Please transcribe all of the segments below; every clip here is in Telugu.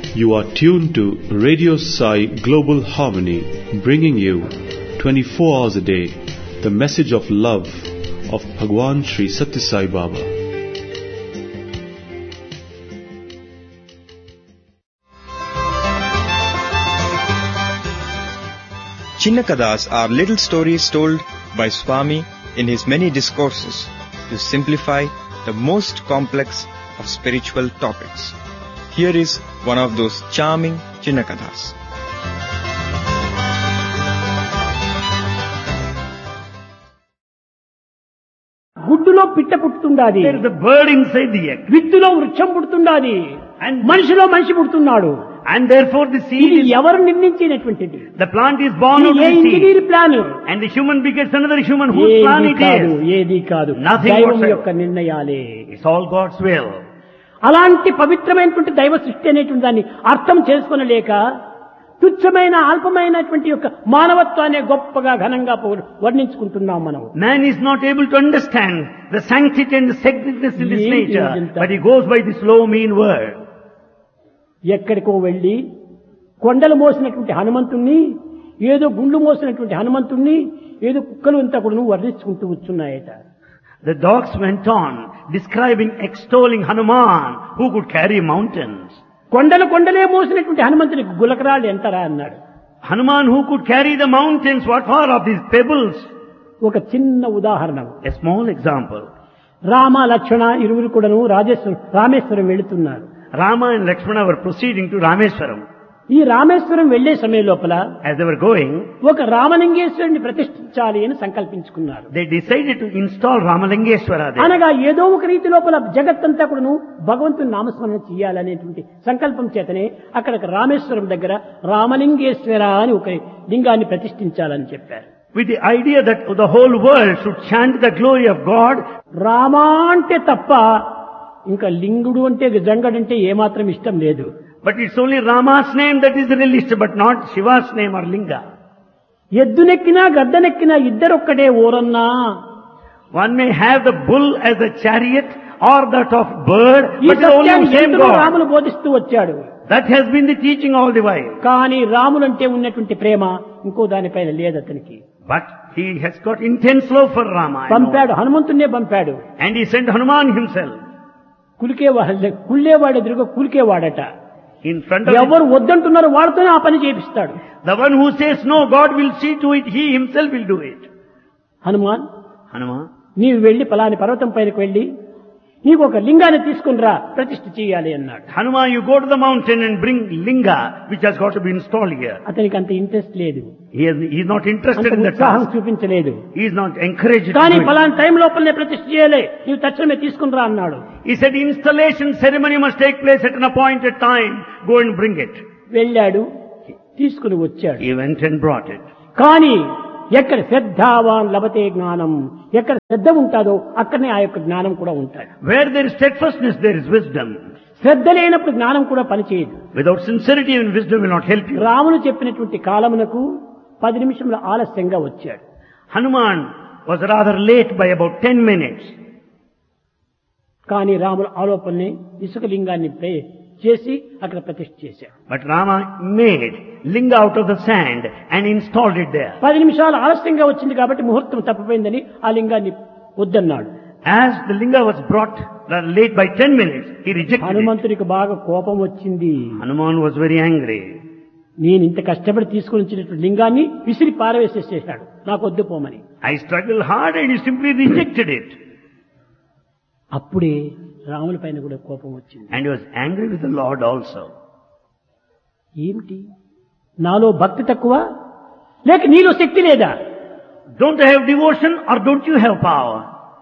You are tuned to Radio Sai Global Harmony, bringing you 24 hours a day the message of love of Bhagwan Sri Satya Sai Baba. Chinnakadas are little stories told by Swami in his many discourses to simplify the most complex of spiritual topics. Here is one of those charming Chinnakadas. గుడ్డులో పిట్ట పుట్టుతుండాది There is a bird inside the egg. విత్తులో వృక్షం పుడుతుండాది And, మనిషిలో మనిషి పుడుతున్నాడు and therefore the seed ఇది is, ఎవరు నిర్మించినటువంటిది the plant is born ఇది out ఏ of the seed. Engineer plan And the human begets another human whose plan ఏది it కాదు is. ఏది కాదు Nothing దైవం whatsoever. యొక్క నిర్ణయాలే It's all God's will. అలాంటి పవిత్రమైనటువంటి దైవ సృష్టి అనేటువంటి దాన్ని అర్థం చేసుకొనలేక తుచ్చమైన అల్పమైనటువంటి యొక్క మానవత్వాన్ని గొప్పగా ఘనంగా పౌ- వర్ణించుకుంటున్నాం మనం Man is not able to understand the sanctity and the sacredness in this ఏంటి nature, ఇదంతా? but he goes by this low mean word. ఎక్కడికో వెళ్ళి కొండలు మోసినటువంటి హనుమంతుణ్ణి ఏదో గుండు మోసినటువంటి హనుమంతుణ్ణి ఏదో కుక్కలు అంతా కూడా వర్ణించుకుంటూ వచ్చున్నాయట The dogs went on describing, extolling Hanuman, who could carry mountains. కొండలు కొండలే మోసినటువంటి హనుమంతునికి గులకరాళ్ళు ఎంతరా అన్నాడు Hanuman who could carry the mountains, what are of these pebbles? ఒక చిన్న ఉదాహరణ A small example. రామ లక్ష్మణ ఇరువురు కూడాను రాజేశ్వరం రామేశ్వరం వెళుతున్నారు Rama and Lakshmana were proceeding to Rameswaram. ఈ రామేశ్వరం వెళ్లే సమయం లోపల As they were going, ఒక రామలింగేశ్వరుని ప్రతిష్ఠించాలి అని సంకల్పించుకున్నారు they decided to install Ramalingeshwara there. అనగా ఏదో ఒక రీతి లోపల జగత్తంతా కూడాను భగవంతుని నామస్మరణ చేయాలనేటువంటి సంకల్పం చేతనే అక్కడ ఒక రామేశ్వరం దగ్గర రామలింగేశ్వర అని ఒక లింగాన్ని ప్రతిష్ఠించాలని చెప్పారు With the idea that the whole world should chant the glory of God, Rama అంటే తప్ప ఇంకా లింగుడు అంటే జంగడు అంటే ఏమాత్రం ఇష్టం లేదు but it's only Rama's name that is released, but not Shiva's name or Linga. ఎద్దునెక్కినా గద్దనెక్కినా ఇద్దరొక్కటే ఓరన్నా One may have the bull as a chariot or that of bird, ఈ but it's only సత్యాన్ని the same ఎంతలో God. రాములు బోధిస్తూ వచ్చాడు That has been the teaching all the while. కానీ రాములంటే ఉన్నటువంటి ప్రేమ ఇంకో దానిపైన లేదు అతనికి But he has got intense love for Rama. I know. పంపాడు హనుమంతున్నే పంపాడు And he sent Hanuman himself కులికేవాడు కుళ్ళేవాడు ఎదురుగా కులికేవాడట in front of him. ఎవరు వద్దంటున్నారో వాడితోనే ఆ పని చేపిస్తాడు The one who says no, God will see to it, he himself will do it. Hanuman Hanuman, నీవు వెళ్లి పలాని పర్వతం పైనకు వెళ్లి నీకు ఒక లింగాన్ని తీసుకుని రా ప్రతిష్ఠ చేయాలి అన్నాడు Hanuman, you go to the mountain and bring Linga, which has got to be installed here. అతనికి అంత ఇంట్రెస్ట్ లేదు He is, he is not interested అంత in the ఉత్సాహం task. చూపించలేదు He is not encouraged to కానీ do it. పలాని టైం లోపలనే ప్రతిష్ఠ చేయాలి నీవు తక్షణమే తీసుకుని రా అన్నాడు He said installation ceremony must take place at an appointed time. Go and bring it. వెళ్ళాడు తీసుకుని వచ్చాడు He went and brought it. కానీ ఎక్కడ శ్రద్ధావాన్ లభతే జ్ఞానం ఎక్కడ శ్రద్ధ ఉంటాదో అక్కడనే ఆ యొక్క జ్ఞానం కూడా ఉంటాడు Where there is steadfastness, there is wisdom. శ్రద్ధ లేనప్పుడు జ్ఞానం కూడా పనిచేయదు Without sincerity, even wisdom will not help you. Ramulu చెప్పినటువంటి కాలమునకు పది నిమిషముల ఆలస్యంగా వచ్చాడు Hanuman was rather late by about 10 minutes. కానీ రాముల ఆలోపనని ఇసుక లింగాన్ని ప్రే- చేసి అక్కడ ప్రతిష్ఠ చేశాడు But Rama made linga out of the sand and installed it there. పది నిమిషాలు ఆలస్యంగా వచ్చింది కాబట్టి ముహూర్తం తప్పిపోయిందని ఆ లింగాన్ని వద్దన్నాడు As the linga was brought uh, late by 10 minutes, he rejected it. హనుమంతుడికి బాగా కోపం వచ్చింది Hanuman was very angry. నేను ఇంత కష్టపడి తీసుకుని వచ్చినటువంటి లింగాన్ని విసిరి పారవేసేసేసాడు నాకు వద్దు పోమని I struggled hard and he simply rejected it. అప్పుడే రాముల పైన కూడా కోపం వచ్చింది And he was angry with the Lord also. ఏమిటి నాలో భక్తి తక్కువ లేక నీలో శక్తి లేదా Don't I have devotion or don't you have power?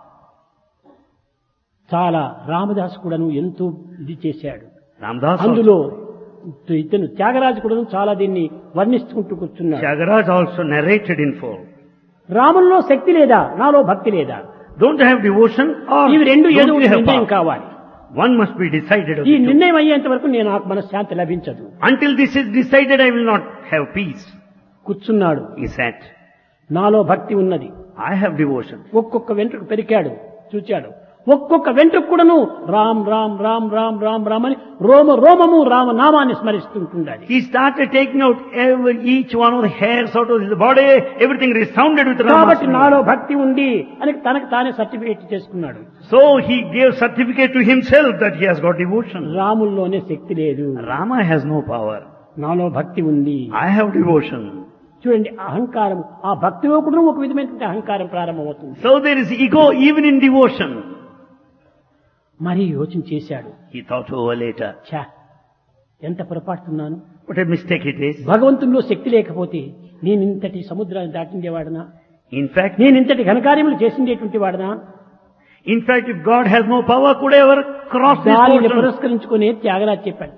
చాలా రామదాస్ కూడాను ఎంతో ఇది చేశాడు Ramdas also. అందులో ఇతను త్యాగరాజు కూడాను చాలా దీన్ని వర్ణించుకుంటూ కూర్చున్నాడు Shagaraj also narrated in full. రాముల్లో శక్తి లేదా నాలో భక్తి లేదా Don't I have devotion or ఇవి రెండు ఏదో don't ఒక you have నిర్ణయం power? కావాలి One must be decided of ఈ the two. నిర్ణయం అయ్యేంత వరకు నేను నాకు మనశ్శాంతి లభించదు Until this is decided, I will not have peace. కూర్చున్నాడు He said, నాలో భక్తి ఉన్నది I have devotion. ఒక్కొక్క వెంట్రుకు పెరికాడు చూచాడు ఒక్కొక్క వెంట్రుకు కూడాను రామ్ రామ్ రామ్ రామ్ రామ్ రామ్ అని రోమ రోమము రామనామాన్ని స్మరిస్తుంటుండాలి He started taking out every, each one of the hairs out of his body, everything resounded with కాబట్టి Rama's నాలో name. భక్తి ఉంది అని తనకు తానే సర్టిఫికేట్ చేసుకున్నాడు So he gave certificate to himself that he has got devotion. రాముల్లోనే శక్తి లేదు Rama has no power. నాలో భక్తి ఉంది I have devotion. చూడండి అహంకారం ఆ భక్తిలో కూడా ఒక విధమైనటువంటి అహంకారం ప్రారంభమవుతుంది So there is ego even in devotion. మరి యోచన చేశాడు He thought over later. ఛా ఎంత పొరపాటున్నాను What a mistake it is. భగవంతుల్లో శక్తి లేకపోతే నేను ఇంతటి సముద్రాన్ని దాటిండేవాడనా In fact, నేను ఇంతటి ఘనకార్యములు చేసిండేటువంటి వాడనా in fact, if God has no power, could I ever cross this దానిని ocean? పురస్కరించుకునే త్యాగరాజ్ చెప్పాడు